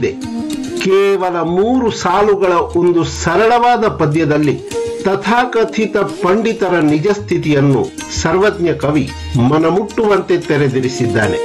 ಇದೆ ಕೇವಲ ಮೂರು ಸಾಲುಗಳ ಒಂದು ಸರಳವಾದ ಪದ್ಯದಲ್ಲಿ ತಥಾಕಥಿತ ಪಂಡಿತರ ನಿಜ ಸ್ಥಿತಿಯನ್ನು ಸರ್ವಜ್ಞ ಕವಿ ಮನಮುಟ್ಟುವಂತೆ ತೆರೆದಿರಿಸಿದ್ದಾನೆ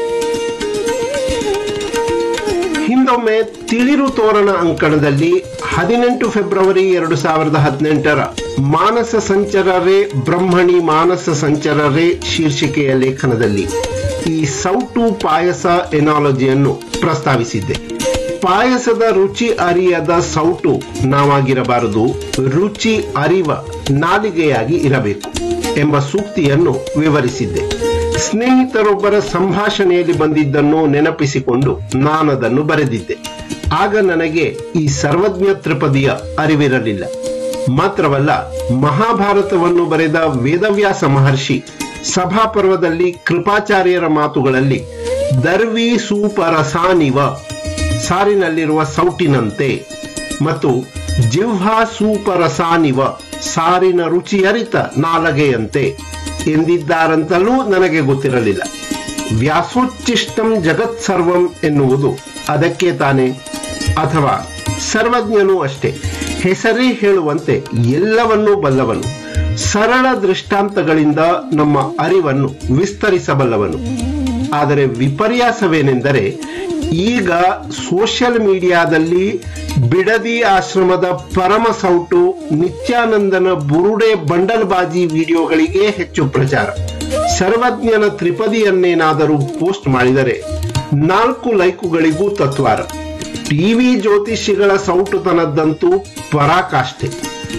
ಹಿಂದೊಮ್ಮೆ ತಿಳಿರು ತೋರಣ ಅಂಕಣದಲ್ಲಿ ಹದಿನೆಂಟು ಫೆಬ್ರವರಿ ಎರಡು ಸಾವಿರದ ಹದಿನೆಂಟರ ಮಾನಸ ಸಂಚರರೇ ಬ್ರಹ್ಮಣಿ ಮಾನಸ ಸಂಚರರೇ ಶೀರ್ಷಿಕೆಯ ಲೇಖನದಲ್ಲಿ ಈ ಸೌಟು ಪಾಯಸ ಎನಾಲಜಿಯನ್ನು ಪ್ರಸ್ತಾವಿಸಿದ್ದೆ ಪಾಯಸದ ರುಚಿ ಅರಿಯದ ಸೌಟು ನಾವಾಗಿರಬಾರದು ರುಚಿ ಅರಿವ ನಾಲಿಗೆಯಾಗಿ ಇರಬೇಕು ಎಂಬ ಸೂಕ್ತಿಯನ್ನು ವಿವರಿಸಿದ್ದೆ ಸ್ನೇಹಿತರೊಬ್ಬರ ಸಂಭಾಷಣೆಯಲ್ಲಿ ಬಂದಿದ್ದನ್ನು ನೆನಪಿಸಿಕೊಂಡು ನಾನದನ್ನು ಬರೆದಿದ್ದೆ ಆಗ ನನಗೆ ಈ ಸರ್ವಜ್ಞ ತ್ರಿಪದಿಯ ಅರಿವಿರಲಿಲ್ಲ ಮಾತ್ರವಲ್ಲ ಮಹಾಭಾರತವನ್ನು ಬರೆದ ವೇದವ್ಯಾಸ ಮಹರ್ಷಿ ಸಭಾಪರ್ವದಲ್ಲಿ ಕೃಪಾಚಾರ್ಯರ ಮಾತುಗಳಲ್ಲಿ ದರ್ವಿ ಸೂಪರಸಾನಿವ ಸಾರಿನಲ್ಲಿರುವ ಸೌಟಿನಂತೆ ಮತ್ತು ಜಿಹ್ವಾ ಸೂಪರಸಾನಿವ ಸಾರಿನ ರುಚಿಯರಿತ ನಾಲಗೆಯಂತೆ ಎಂದಿದ್ದಾರಂತಲೂ ನನಗೆ ಗೊತ್ತಿರಲಿಲ್ಲ ವ್ಯಾಸೋಚ್ಚಿಷ್ಟಂ ಜಗತ್ ಸರ್ವಂ ಎನ್ನುವುದು ಅದಕ್ಕೆ ತಾನೆ ಅಥವಾ ಸರ್ವಜ್ಞನೂ ಅಷ್ಟೇ ಹೆಸರೇ ಹೇಳುವಂತೆ ಎಲ್ಲವನ್ನೂ ಬಲ್ಲವನು ಸರಳ ದೃಷ್ಟಾಂತಗಳಿಂದ ನಮ್ಮ ಅರಿವನ್ನು ವಿಸ್ತರಿಸಬಲ್ಲವನು ಆದರೆ ವಿಪರ್ಯಾಸವೇನೆಂದರೆ ಈಗ ಸೋಷಿಯಲ್ ಮೀಡಿಯಾದಲ್ಲಿ ಬಿಡದಿ ಆಶ್ರಮದ ಪರಮ ಸೌಟು ನಿತ್ಯಾನಂದನ ಬುರುಡೆ ಬಂಡಲ್ಬಾಜಿ ವಿಡಿಯೋಗಳಿಗೆ ಹೆಚ್ಚು ಪ್ರಚಾರ ಸರ್ವಜ್ಞನ ತ್ರಿಪದಿಯನ್ನೇನಾದರೂ ಪೋಸ್ಟ್ ಮಾಡಿದರೆ ನಾಲ್ಕು ಲೈಕುಗಳಿಗೂ ತತ್ವಾರ ಟಿವಿ ಜ್ಯೋತಿಷಿಗಳ ಸೌಟುತನದ್ದಂತೂ ಪರಾಕಾಷ್ಠೆ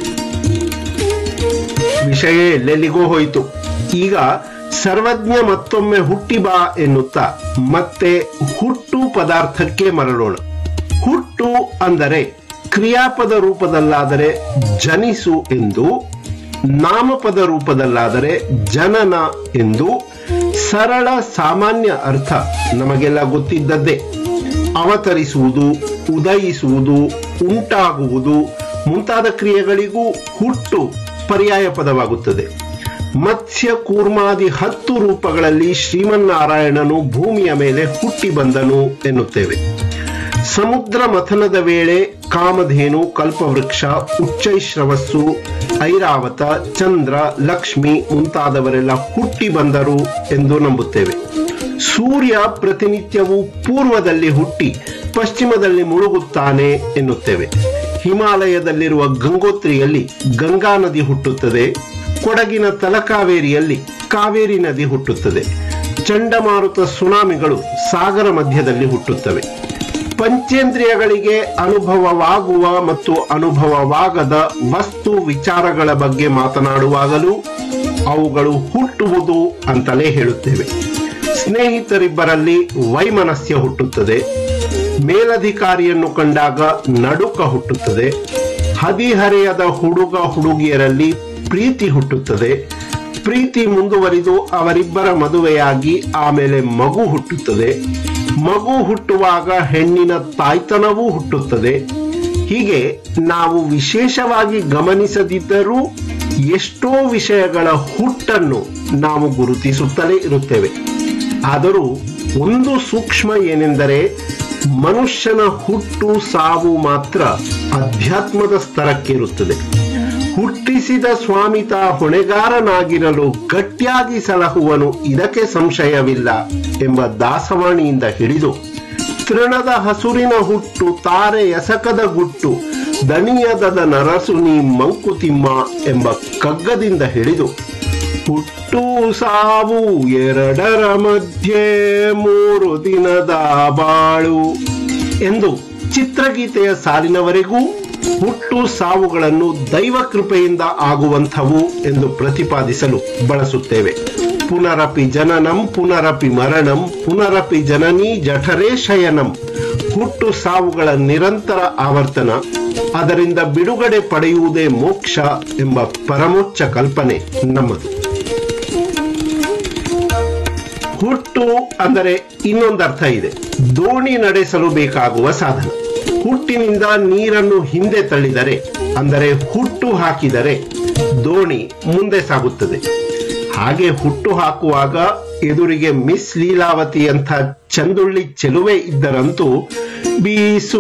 ವಿಷಯ ಎಲ್ಲೆಲ್ಲಿಗೋ ಹೋಯಿತು ಈಗ ಸರ್ವಜ್ಞ ಮತ್ತೊಮ್ಮೆ ಹುಟ್ಟಿ ಬಾ ಎನ್ನುತ್ತಾ ಮತ್ತೆ ಹುಟ್ಟು ಪದಾರ್ಥಕ್ಕೆ ಮರಳೋಣ ಹುಟ್ಟು ಅಂದರೆ ಕ್ರಿಯಾಪದ ರೂಪದಲ್ಲಾದರೆ ಜನಿಸು ಎಂದು ನಾಮಪದ ರೂಪದಲ್ಲಾದರೆ ಜನನ ಎಂದು ಸರಳ ಸಾಮಾನ್ಯ ಅರ್ಥ ನಮಗೆಲ್ಲ ಗೊತ್ತಿದ್ದದ್ದೇ ಅವತರಿಸುವುದು ಉದಯಿಸುವುದು ಉಂಟಾಗುವುದು ಮುಂತಾದ ಕ್ರಿಯೆಗಳಿಗೂ ಹುಟ್ಟು ಪರ್ಯಾಯ ಪದವಾಗುತ್ತದೆ ಮತ್ಸ್ಯ ಕೂರ್ಮಾದಿ ಹತ್ತು ರೂಪಗಳಲ್ಲಿ ಶ್ರೀಮನ್ನಾರಾಯಣನು ಭೂಮಿಯ ಮೇಲೆ ಹುಟ್ಟಿ ಬಂದನು ಎನ್ನುತ್ತೇವೆ ಸಮುದ್ರ ಮಥನದ ವೇಳೆ ಕಾಮಧೇನು ಕಲ್ಪವೃಕ್ಷ ಉಚ್ಚೈಶ್ರವಸ್ಸು ಐರಾವತ ಚಂದ್ರ ಲಕ್ಷ್ಮಿ ಮುಂತಾದವರೆಲ್ಲ ಹುಟ್ಟಿ ಬಂದರು ಎಂದು ನಂಬುತ್ತೇವೆ ಸೂರ್ಯ ಪ್ರತಿನಿತ್ಯವೂ ಪೂರ್ವದಲ್ಲಿ ಹುಟ್ಟಿ ಪಶ್ಚಿಮದಲ್ಲಿ ಮುಳುಗುತ್ತಾನೆ ಎನ್ನುತ್ತೇವೆ ಹಿಮಾಲಯದಲ್ಲಿರುವ ಗಂಗೋತ್ರಿಯಲ್ಲಿ ಗಂಗಾ ನದಿ ಹುಟ್ಟುತ್ತದೆ ಕೊಡಗಿನ ತಲಕಾವೇರಿಯಲ್ಲಿ ಕಾವೇರಿ ನದಿ ಹುಟ್ಟುತ್ತದೆ ಚಂಡಮಾರುತ ಸುನಾಮಿಗಳು ಸಾಗರ ಮಧ್ಯದಲ್ಲಿ ಹುಟ್ಟುತ್ತವೆ ಪಂಚೇಂದ್ರಿಯಗಳಿಗೆ ಅನುಭವವಾಗುವ ಮತ್ತು ಅನುಭವವಾಗದ ವಸ್ತು ವಿಚಾರಗಳ ಬಗ್ಗೆ ಮಾತನಾಡುವಾಗಲೂ ಅವುಗಳು ಹುಟ್ಟುವುದು ಅಂತಲೇ ಹೇಳುತ್ತೇವೆ ಸ್ನೇಹಿತರಿಬ್ಬರಲ್ಲಿ ವೈಮನಸ್ಯ ಹುಟ್ಟುತ್ತದೆ ಮೇಲಧಿಕಾರಿಯನ್ನು ಕಂಡಾಗ ನಡುಕ ಹುಟ್ಟುತ್ತದೆ ಹದಿಹರೆಯದ ಹುಡುಗ ಹುಡುಗಿಯರಲ್ಲಿ ಪ್ರೀತಿ ಹುಟ್ಟುತ್ತದೆ ಪ್ರೀತಿ ಮುಂದುವರಿದು ಅವರಿಬ್ಬರ ಮದುವೆಯಾಗಿ ಆಮೇಲೆ ಮಗು ಹುಟ್ಟುತ್ತದೆ ಮಗು ಹುಟ್ಟುವಾಗ ಹೆಣ್ಣಿನ ತಾಯ್ತನವೂ ಹುಟ್ಟುತ್ತದೆ ಹೀಗೆ ನಾವು ವಿಶೇಷವಾಗಿ ಗಮನಿಸದಿದ್ದರೂ ಎಷ್ಟೋ ವಿಷಯಗಳ ಹುಟ್ಟನ್ನು ನಾವು ಗುರುತಿಸುತ್ತಲೇ ಇರುತ್ತೇವೆ ಆದರೂ ಒಂದು ಸೂಕ್ಷ್ಮ ಏನೆಂದರೆ ಮನುಷ್ಯನ ಹುಟ್ಟು ಸಾವು ಮಾತ್ರ ಅಧ್ಯಾತ್ಮದ ಸ್ತರಕ್ಕಿರುತ್ತದೆ ಹುಟ್ಟಿಸಿದ ಸ್ವಾಮಿತ ಹೊಣೆಗಾರನಾಗಿರಲು ಗಟ್ಟಿಯಾಗಿ ಸಲಹುವನು ಇದಕ್ಕೆ ಸಂಶಯವಿಲ್ಲ ಎಂಬ ದಾಸವಾಣಿಯಿಂದ ಹಿಡಿದು ತೃಣದ ಹಸುರಿನ ಹುಟ್ಟು ತಾರೆ ಎಸಕದ ಗುಟ್ಟು ದಣಿಯದದ ನರಸುನಿ ಮಂಕುತಿಮ್ಮ ಎಂಬ ಕಗ್ಗದಿಂದ ಹಿಡಿದು ಹುಟ್ಟು ಸಾವು ಎರಡರ ಮಧ್ಯೆ ಮೂರು ದಿನದ ಬಾಳು ಎಂದು ಚಿತ್ರಗೀತೆಯ ಸಾಲಿನವರೆಗೂ ಹುಟ್ಟು ಸಾವುಗಳನ್ನು ದೈವ ಕೃಪೆಯಿಂದ ಆಗುವಂಥವು ಎಂದು ಪ್ರತಿಪಾದಿಸಲು ಬಳಸುತ್ತೇವೆ ಪುನರಪಿ ಜನನಂ ಪುನರಪಿ ಮರಣಂ ಪುನರಪಿ ಜನನೀ ಜಠರೇ ಶಯನಂ ಹುಟ್ಟು ಸಾವುಗಳ ನಿರಂತರ ಆವರ್ತನ ಅದರಿಂದ ಬಿಡುಗಡೆ ಪಡೆಯುವುದೇ ಮೋಕ್ಷ ಎಂಬ ಪರಮೋಚ್ಚ ಕಲ್ಪನೆ ನಮ್ಮದು ಹುಟ್ಟು ಅಂದರೆ ಇನ್ನೊಂದರ್ಥ ಇದೆ ದೋಣಿ ನಡೆಸಲು ಬೇಕಾಗುವ ಸಾಧನ ಹುಟ್ಟಿನಿಂದ ನೀರನ್ನು ಹಿಂದೆ ತಳ್ಳಿದರೆ ಅಂದರೆ ಹುಟ್ಟು ಹಾಕಿದರೆ ದೋಣಿ ಮುಂದೆ ಸಾಗುತ್ತದೆ ಹಾಗೆ ಹುಟ್ಟು ಹಾಕುವಾಗ ಎದುರಿಗೆ ಮಿಸ್ ಲೀಲಾವತಿಯಂಥ ಚಂದುಳ್ಳಿ ಚೆಲುವೆ ಇದ್ದರಂತೂ ಬೀಸು